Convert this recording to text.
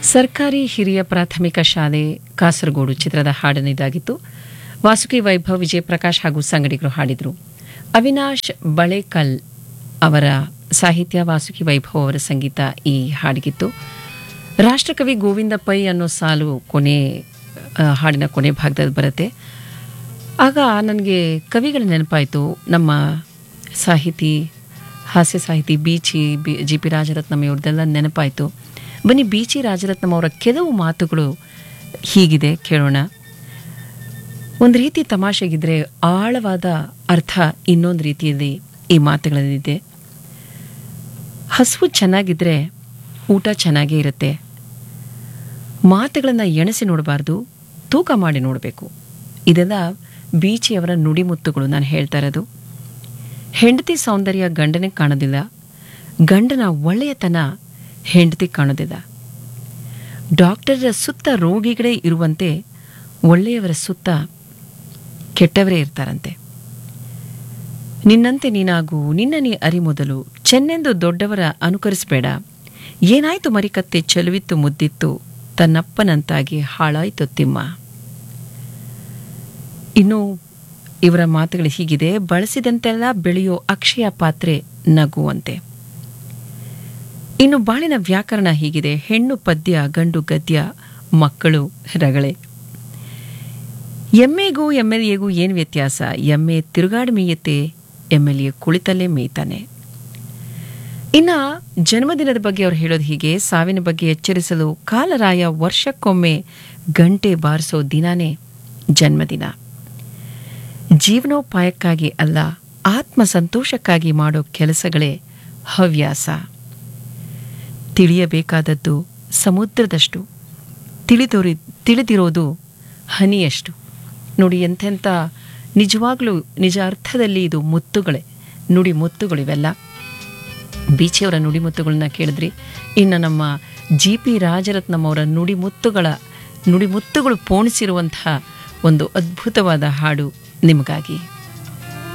ಸರ್ಕಾರಿ ಹಿರಿಯ ಪ್ರಾಥಮಿಕ ಶಾಲೆ ಕಾಸರಗೋಡು ಚಿತ್ರದ ಹಾಡನಿದಾಗಿತ್ತು ವಾಸುಕಿ ವೈಭವ್ ವಿಜಯ ಪ್ರಕಾಶ್ ಹಾಗೂ ಸಂಗಡಿಗರು ಹಾಡಿದರು ಅವಿನಾಶ್ ಬಳೆಕಲ್ ಅವರ ಸಾಹಿತ್ಯ ವಾಸುಕಿ ವೈಭವ್ ಅವರ ಸಂಗೀತ ಈ ಹಾಡಿಗಿತ್ತು ರಾಷ್ಟ್ರಕವಿ ಗೋವಿಂದ ಪೈ ಅನ್ನೋ ಸಾಲು ಕೊನೆ ಆ, ಹಾಡಿನ ಕೊನೆ ಭಾಗದಲ್ಲಿ ಬರುತ್ತೆ ಆಗ ನನಗೆ ಕವಿಗಳ ನೆನಪಾಯಿತು ನಮ್ಮ ಸಾಹಿತಿ ಹಾಸ್ಯ ಸಾಹಿತಿ Beechi B G P Rajaratnam ಇವ್ರದ್ದೆಲ್ಲ ನೆನಪಾಯಿತು ಬನ್ನಿ ಬೀಚಿ ರಾಜರತ್ನಂ ಅವರ ಕೆಲವು ಮಾತುಗಳು ಹೀಗಿದೆ ಕೇಳೋಣ ಒಂದು ರೀತಿ ತಮಾಷೆಗಿದ್ರೆ ಆಳವಾದ ಅರ್ಥ ಇನ್ನೊಂದು ರೀತಿಯಲ್ಲಿ ಈ ಮಾತುಗಳಲ್ಲಿದೆ ಹಸುವು ಚೆನ್ನಾಗಿದ್ರೆ ಊಟ ಚೆನ್ನಾಗೇ ಇರುತ್ತೆ ಮಾತುಗಳನ್ನು ಎಣಿಸಿ ನೋಡಬಾರ್ದು ತೂಕ ಮಾಡಿ ನೋಡಬೇಕು ಇದೆಲ್ಲ ಬೀಚಿಯವರ ನುಡಿಮುತ್ತುಗಳು ನಾನು ಹೇಳ್ತಾ ಇರೋದು ಹೆಂಡತಿ ಸೌಂದರ್ಯ ಗಂಡನಿಗೆ ಕಾಣೋದಿಲ್ಲ ಗಂಡನ ಒಳ್ಳೆಯತನ ಹೆಂಡತಿ ಕಾಣೋದಿಲ್ಲ ಡಾಕ್ಟರರ ಸುತ್ತ ರೋಗಿಗಳೇ ಇರುವಂತೆ ಒಳ್ಳೆಯವರ ಸುತ್ತ ಕೆಟ್ಟವರೇ ಇರ್ತಾರಂತೆ ನಿನ್ನಂತೆ ನೀನಾಗು ನಿನ್ನ ನೀ ಅರಿಮೊದಲು ಚೆನ್ನೆಂದು ದೊಡ್ಡವರ ಅನುಕರಿಸಬೇಡ ಏನಾಯ್ತು ಮರಿಕತ್ತೆ ಚೆಲುವಿತ್ತು ಮುದ್ದಿತ್ತು ತನ್ನಪ್ಪನಂತಾಗಿ ಹಾಳಾಯ್ತು ತಿಮ್ಮ ಇನ್ನು ಇವರ ಮಾತುಗಳು ಹೀಗಿದೆ ಬಳಸಿದಂತೆಲ್ಲ ಬೆಳೆಯೋ ಅಕ್ಷಯ ಪಾತ್ರೆ ನಗುವಂತೆ ಇನ್ನು ಬಾಳಿನ ವ್ಯಾಕರಣ ಹೀಗಿದೆ ಹೆಣ್ಣು ಪದ್ಯ ಗಂಡು ಗದ್ಯ ಮಕ್ಕಳು ರಗಳೆ ಎಮ್ಮೆಗೂ ಎಮ್ ಎಲ್ ಎಗೂ ಏನು ವ್ಯತ್ಯಾಸ ಎಮ್ಮೆ ತಿರುಗಾಡಿ ಮೇಯತ್ತೆ ಎಮ್ ಎಲ್ ಎ ಕುಳಿತಲ್ಲೇ ಮೇಯ್ತಾನೆ ಇನ್ನ ಜನ್ಮದಿನದ ಬಗ್ಗೆ ಅವ್ರು ಹೇಳೋದು ಹೀಗೆ ಸಾವಿನ ಬಗ್ಗೆ ಎಚ್ಚರಿಸಲು ಕಾಲರಾಯ ವರ್ಷಕ್ಕೊಮ್ಮೆ ಗಂಟೆ ಬಾರಿಸೋ ದಿನಾನೇ ಜನ್ಮದಿನ ಜೀವನೋಪಾಯಕ್ಕಾಗಿ ಅಲ್ಲ ಆತ್ಮ ಸಂತೋಷಕ್ಕಾಗಿ ಮಾಡೋ ಕೆಲಸಗಳೇ ಹವ್ಯಾಸ ತಿಳಿಯಬೇಕಾದದ್ದು ಸಮುದ್ರದಷ್ಟು ತಿಳಿದೋರಿ ತಿಳಿದಿರೋದು ಹನಿಯಷ್ಟು ನೋಡಿ ಎಂತೆಂಥ ನಿಜವಾಗ್ಲೂ ನಿಜ ಅರ್ಥದಲ್ಲಿ ಇದು ಮುತ್ತುಗಳೇ ನುಡಿ ಮುತ್ತುಗಳು ಇವೆಲ್ಲ ಬೀಚಿಯವರ ನುಡಿಮುತ್ತುಗಳನ್ನ ಕೇಳಿದ್ರಿ ಇನ್ನು ನಮ್ಮ ಜಿ ಪಿ ರಾಜರತ್ನಂ ಅವರ ನುಡಿಮುತ್ತುಗಳ ನುಡಿಮುತ್ತುಗಳು ಪೋಣಿಸಿರುವಂತಹ ಒಂದು ಅದ್ಭುತವಾದ ಹಾಡು ನಿಮಗಾಗಿ